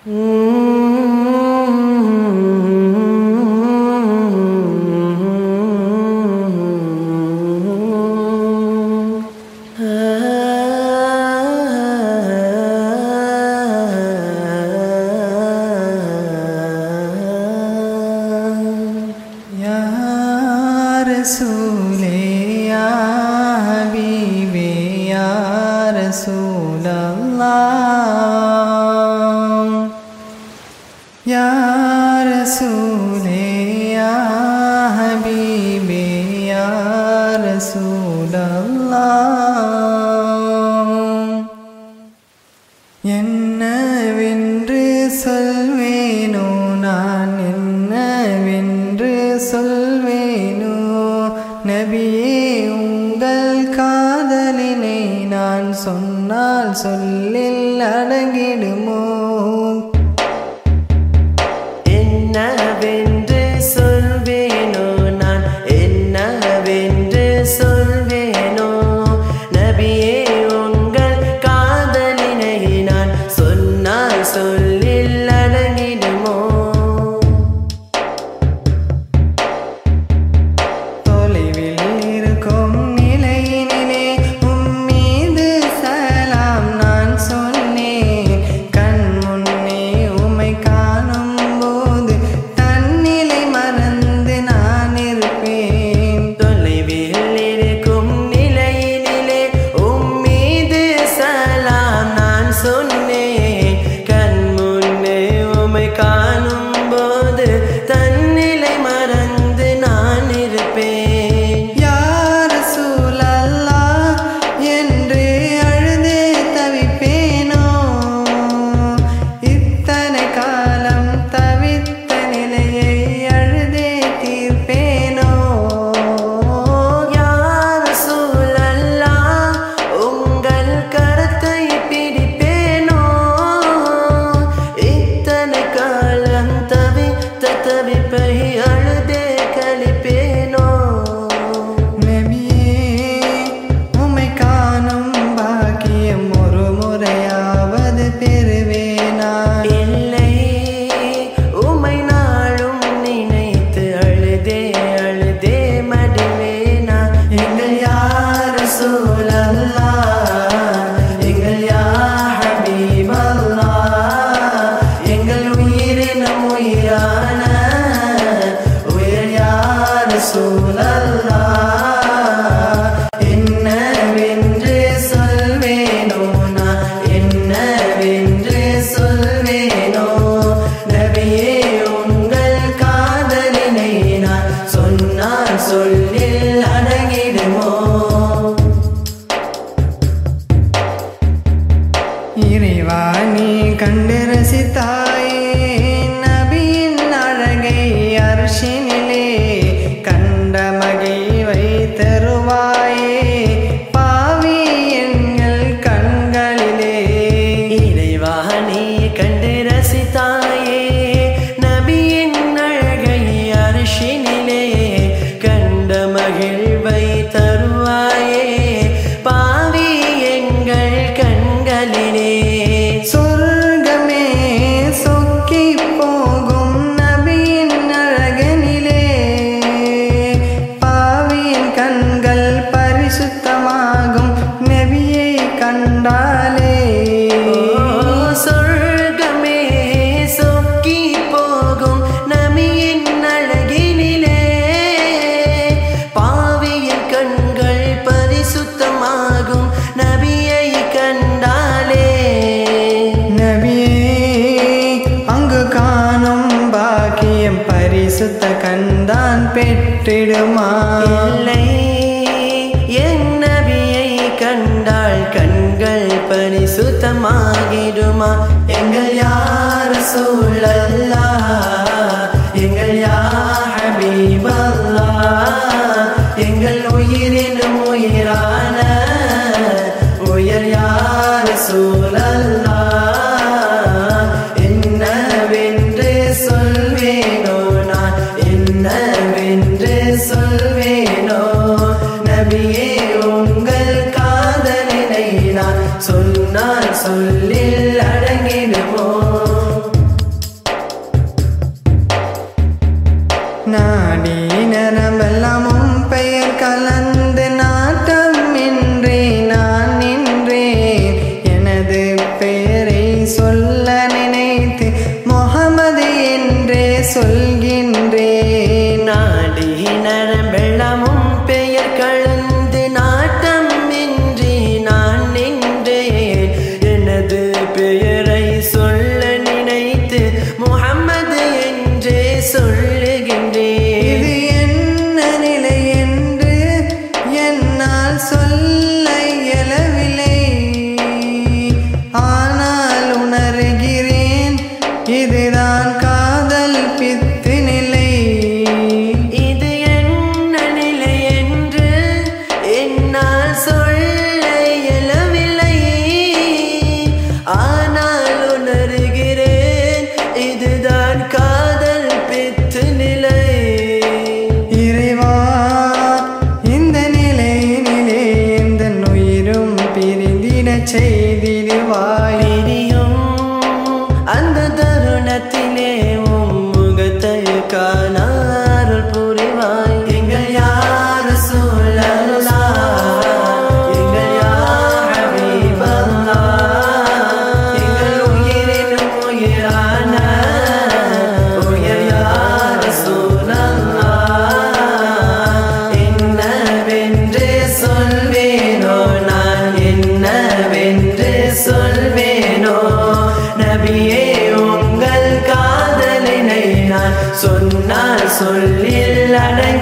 يا رسولي يا حبيبي يا رسول الله يا رسولي يا حبيبي يا رسول الله என்னவென்று சொல்வேனோ நான் என்னவென்று சொல்வேனோ நபியே உங்கள் காதலினை நான் சொன்னால் சொல்லில் அடங்கிடுமோ என்னவென்று சொல்வேனோ நான் என்னவென்று சொல்வேனோ நபியே உங்கள் காதலினை நான் சொன்னால் சொல்லில் அடங்கிடுமோ தொலைவில் இருக்கும் நிலையினிலே உம்மீது சலாம் நான் சொன்னேன் கண் முன்னே உமை காணும் போது தன்னிலை மறந்து நான் இருப்பேன் தொலைவில் இருக்கும் நிலையினிலே உம்மீது சலாம் நான் சொன்னேன் கண் முன்னே உமை காணும் போது தன்னிலை மறந்து நான் இருப்பேன் யார் சூழல்லா என்று அழுதே தவிப்பேனோ இத்தனை காலம் தவித்த நிலையை அழுதே தீர்ப்பேனோ யார் சூழல்லா உங்கள் கருத்தை பிடிப்பேனோ இத்தனை காலம் தவித்த தவிப்பை அழுதே கழிப்பேனோ நபியே உம்மை காணும் பாக்கியம் ஒரு முறையாவது பெறுவேனா இல்லை உமை நாளும் நினைத்து அழுதே அழுதே மடிவேனா எங்கள் யார் சூழல்லா எங்கள் யா ஹபீபல்லா எங்கள் உயிரினம் உயிரான உயிர் யார் சூழல்லா என்னவென்று சொல்வேனோ நான் என்னவென்று சொல்வேனோ நபியே உங்கள் காதலினை நான் சொன்னால் சொல்லில் அடங்கிடுமோ இறைவா நீ கண்டு ரசித்தாயே நபியின் அழகை அரிசினிலே கண்ட மகிழ்வை தருவாயே பாவி எங்கள் கண்களிலே இறைவா நீ கண்டு ரசித்தாயே நபியின் அழகை அரிசினிலே கண்ட மகிழ்வை தருவாயே பாவி எங்கள் கண்களிலே சொர்க்கமே சொக்கி போகும் நபியின் அழகனிலே பாவியின் கண்கள் பரிசுத்தமாகும் நபியை கண்டாலே சொர்க்கமே சொக்கி போகும் நமியின் அழகினிலே பாவியின் கண்கள் பரிசுத்தமாகும் நபியை கண்டாலே நபியே அங்கு காணும் பாக்கியம் பரிசுத்த கண்தான் பெற்றிடுமா இல்லை என் நபியை கண்டால் கண்கள் பரிசுத்தமாகிடுமா எங்கள் யார் சூழல்லா எங்கள் யா ஹபீபல்லா எங்கள் உயிரினும் உயிரான உயர் யார் சூழல்லா என்னவென்று சொல்வேனோ நான் என்னவென்று சொல்வேனோ நபியே உங்கள் காதலினை நான் சொன்னால் சொல்லில் அடங்கிடுமோ சொல்ல நினைத்து முகமது என்றே சொல்கின்றேன் நாடி நரம்பெள்ளமும் பெயர் கலந்து நாட்டம் இன்றி நான் நின்றேன் எனது பெயரை சொல்ல நினைத்து முகம்மது என்றே சொல்லுகின்றேன் இது என்ன நிலை என்று என்னால் சொல்ல இயலவில்லை ஆனால் உணர்கிறேன் இதுதான் காதல் பித்து நிலை இது என்ன நிலை என்று என்னால் சொல்ல இயலவில்லை ஆனால் உணர்கிறேன் இதுதான் காதல் பித்து நிலை இறைவா இந்த நிலையினிலே எந்த உயிரும் பிரிந்திடச் செய்திடுவாய் பிரியும் அந்த தருணத்திலே உம் முகத்தை காணாருள் புரிவாய் எங்கள் யார் சூழலா எங்கள் யார் ஹபீபல்லா எங்கள் உயிரினும் உயிரான உயிர் யார் சூழலா என்னவென்று சொல்வேனோ நான் என்னவென்று சொல்வேனோ நபியே உங்கள் காதலினை நான் சொன்னால் சொல்லில் அடங்கி